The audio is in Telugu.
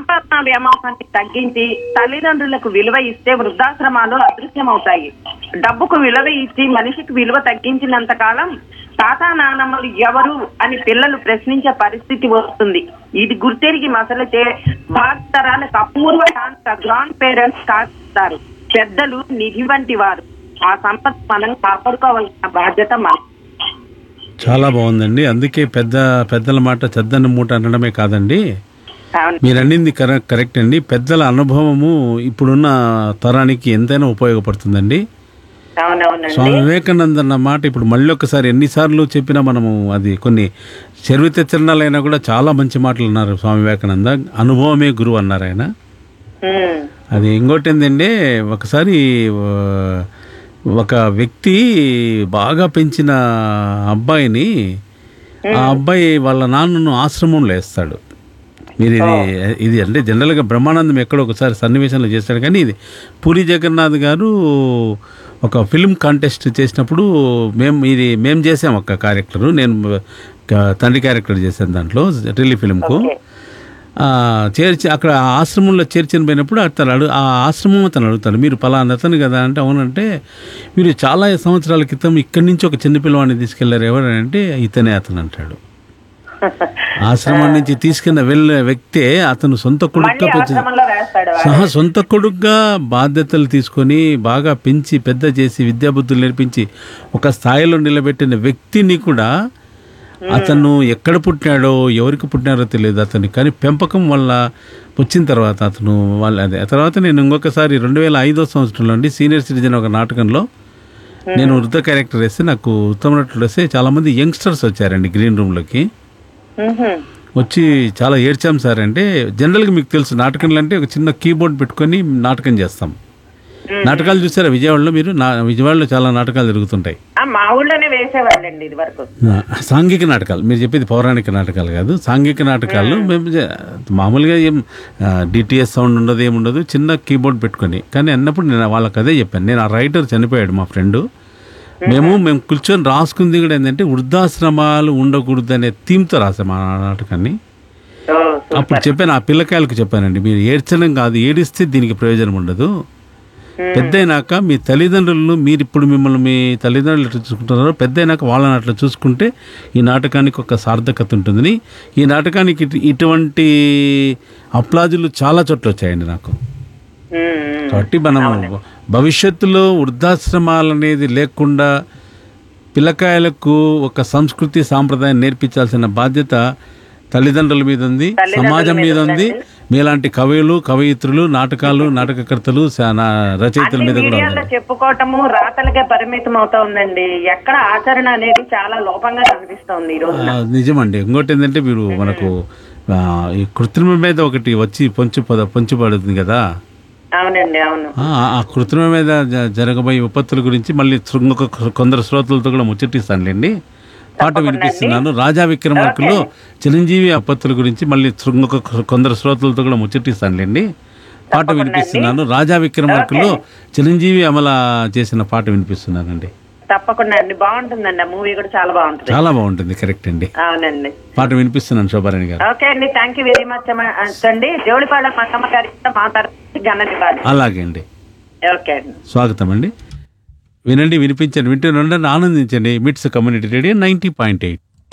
సంపాదన వ్యామోహాన్ని తగ్గించి తల్లిదండ్రులకు విలువ ఇస్తే వృద్ధాశ్రమాలు అదృశ్యమవుతాయి డబ్బుకు విలువ ఇచ్చి మనిషికి విలువ తగ్గించినంత కాలం తాత నానమ్మలు ఎవరు అని పిల్లలు ప్రశ్నించే పరిస్థితి వస్తుంది ఇది గుర్తెరిగి మసలచే భారతరాలకు అపూర్వ గ్రాండ్ పేరెంట్స్ కాస్తారు పెద్దలు నిధి వంటి వారు ఆ సంపద మనం కాపాడుకోవాల్సిన బాధ్యత మనం చాలా బాగుందండి అందుకే పెద్ద పెద్దల మాట చెద్దన్న మూట అనడమే కాదండి అవును మీరు అన్నింది కరెక్ట్ కరెక్ట్ అండి పెద్దల అనుభవము ఇప్పుడున్న తరానికి ఎంతైనా ఉపయోగపడుతుందండి అవునవునండి స్వామి వివేకానంద అన్న మాట ఇప్పుడు మళ్ళీ ఒకసారి ఎన్నిసార్లు చెప్పినా మనము అది కొన్ని చరిత్ర చరణాలైనా కూడా చాలా మంచి మాటలు అన్నారు స్వామి వివేకానంద అనుభవమే గురువు అన్నారు ఆయన ఉమ్. అది ఇంకోటి ఏంటంటే ఒకసారి ఆ, ఒక వ్యక్తి బాగా పెంచిన అబ్బాయిని ఆ అబ్బాయి వాళ్ళ నాన్నను ఆశ్రమంలో వేస్తాడు మీరు ఇది ఇది అంటే జనరల్గా బ్రహ్మానందం ఎక్కడో ఒకసారి సన్నివేశంలో చేస్తాడు కానీ ఇది పూరి జగన్నాథ్ గారు ఒక ఫిల్మ్ కాంటెస్ట్ చేసినప్పుడు మేము ఇది మేము చేసాం ఒక క్యారెక్టర్ నేను క- తండ్రి క్యారెక్టర్ చేశాను దాంట్లో రిలీ ఫిల్మ్కు ఆ, చేర్చి అక్కడ ఆ ఆశ్రమంలో చేర్చిన పోయినప్పుడు అతను అడుగు ఆ ఆశ్రమం అతను అడుగుతాడు మీరు పలానా అతను కదా అంటే అవునంటే మీరు చాలా సంవత్సరాల క్రితం ఇక్కడి నుంచి ఒక చిన్న పిల్లవాడిని తీసుకెళ్లారు ఎవరని అంటే ఇతనే అతను అంటాడు ఆశ్రమం నుంచి తీసుకున్న వెళ్ళిన వ్యక్తే అతను సొంత కొడుకుగా పెంచి ఆశ్రమంలో వేస్తాడు సహా సొంత కొడుకుగా బాధ్యతలు తీసుకొని బాగా పెంచి పెద్ద చేసి విద్యాబుద్ధులు నేర్పించి ఒక స్థాయిలో నిలబెట్టిన వ్యక్తిని కూడా అతను ఎక్కడ పుట్టినాడో ఎవరికి పుట్టినారో తెలియదు అతని కానీ పెంపకం వల్ల వచ్చిన తర్వాత అతను వాళ్ళ అదే ఆ తర్వాత నేను ఇంకొకసారి రెండు వేల ఐదో సంవత్సరంలో అండి సీనియర్ సిటిజన్ ఒక నాటకంలో నేను వృద్ధ క్యారెక్టర్ వేస్తే నాకు ఉత్తమ నటుడు వేస్తే చాలామంది యంగ్స్టర్స్ వచ్చారండి గ్రీన్ రూమ్లోకి ఉహుం. వచ్చి చాలా ఏడ్చాం సార్ అంటే జనరల్గా మీకు తెలుసు నాటకంలో అంటే ఒక చిన్న కీబోర్డ్ పెట్టుకొని నాటకం చేస్తాం నాటకాలు చూసారా విజయవాడలో మీరు నా విజయవాడలో చాలా నాటకాలు జరుగుతుంటాయి ఆ, మా ఊళ్ళోనే వేసేవాళ్ళండి ఇది వరకు ఆ, సాంఘిక నాటకాలు మీరు చెప్పేది పౌరాణిక నాటకాలు కాదు సాంఘిక నాటకాలు మేము చే- మామూలుగా ఏం డిటిఎస్ సౌండ్ ఉండదు ఏముండదు చిన్న కీబోర్డ్ పెట్టుకొని కానీ అన్నప్పుడు నేను వాళ్ళకి అదే చెప్పాను నేను ఆ రైటర్ చనిపోయాడు మా ఫ్రెండ్ మేము మేము కూర్చొని రాసుకుంది కూడా ఏంటంటే వృద్ధాశ్రమాలు ఉండకూడదు అనే థీమ్తో రాసాం ఆ నాటకాన్ని ఓ, అప్పుడు చెప్పాను ఆ పిల్లకాయలకు చెప్పానండి మీరు ఏడ్చడం కాదు ఏడిస్తే దీనికి ప్రయోజనం ఉండదు పెద్ద అయినాక మీ తల్లిదండ్రులను మీరు ఇప్పుడు మిమ్మల్ని మీ తల్లిదండ్రులు ఎట్లా చూసుకుంటున్నారో పెద్ద అయినాక వాళ్ళని అట్లా చూసుకుంటే ఈ నాటకానికి ఒక సార్థకత ఉంటుందని ఈ నాటకానికి ఇటు- ఇటువంటి అప్లాజులు చాలా చోట్ల వచ్చాయండి నాకు ఉమ్, ఉమ్. కాబట్టి మనం భవిష్యత్తులో వృద్ధాశ్రమాలు అనేది లేకుండా పిల్లకాయలకు ఒక సంస్కృతి సాంప్రదాయం నేర్పించాల్సిన బాధ్యత తల్లిదండ్రుల మీద ఉంది సమాజం మీద ఉంది మీలాంటి కవులు కవయిత్రులు నాటకాలు నాటకకర్తలు సా- నా- రచయితల మీద కూడా మీడియాలో ఉంది చెప్పుకోవటము రాతలకే పరిమితం అవుతా ఉందండి ఎక్కడ ఆచరణ అనేది చాలా లోపంగా కనిపిస్తోంది ఈ రోజు ఆ, నిజమండి ఇంకోటి ఏంటంటే మీరు మనకు ఆ, ఈ కృత్రిమ మీద ఒకటి వచ్చి పొంచు పద పొంచు పడుతుంది కదా అవునండి అవును ఆ ఆ కృత్రిమ మీద జ- జరగబోయే విపత్తుల గురించి మళ్ళీ శ్రు- ఇంకొక కొందరు శ్రోతలతో కూడా ముచ్చటిస్తానులేండి పాట వినిపిస్తున్నాను రాజా విక్రమార్కులో చిరంజీవి విపత్తుల గురించి మళ్ళీ శ్రు- ఇంకొక కొందరు శ్రోతలతో కూడా ముచ్చటిస్తానులేండి పాట వినిపిస్తున్నాను రాజా విక్రమార్కులో చిరంజీవి అమల చేసిన పాట వినిపిస్తున్నానండి తప్పకుండా అండి బాగుంటుందండి ఆ మూవీ కూడా చాలా బాగుంటుంది చాలా బాగుంటుంది కరెక్ట్ అండి అవునండి పాట వినిపిస్తున్నాను శోభారాణి గారు ఓకే అండి థ్యాంక్ యూ వెరీ మచ్ అండి జోడిపాడ మక్కమ్మ గారి మా తరఫు ఘననివ్వాలి అలాగే అండి ఓకే అండి స్వాగతం అండి వినండి వినిపించండి వింటూ ఉండండి ఆనందించండి MITS community radio ninety point eight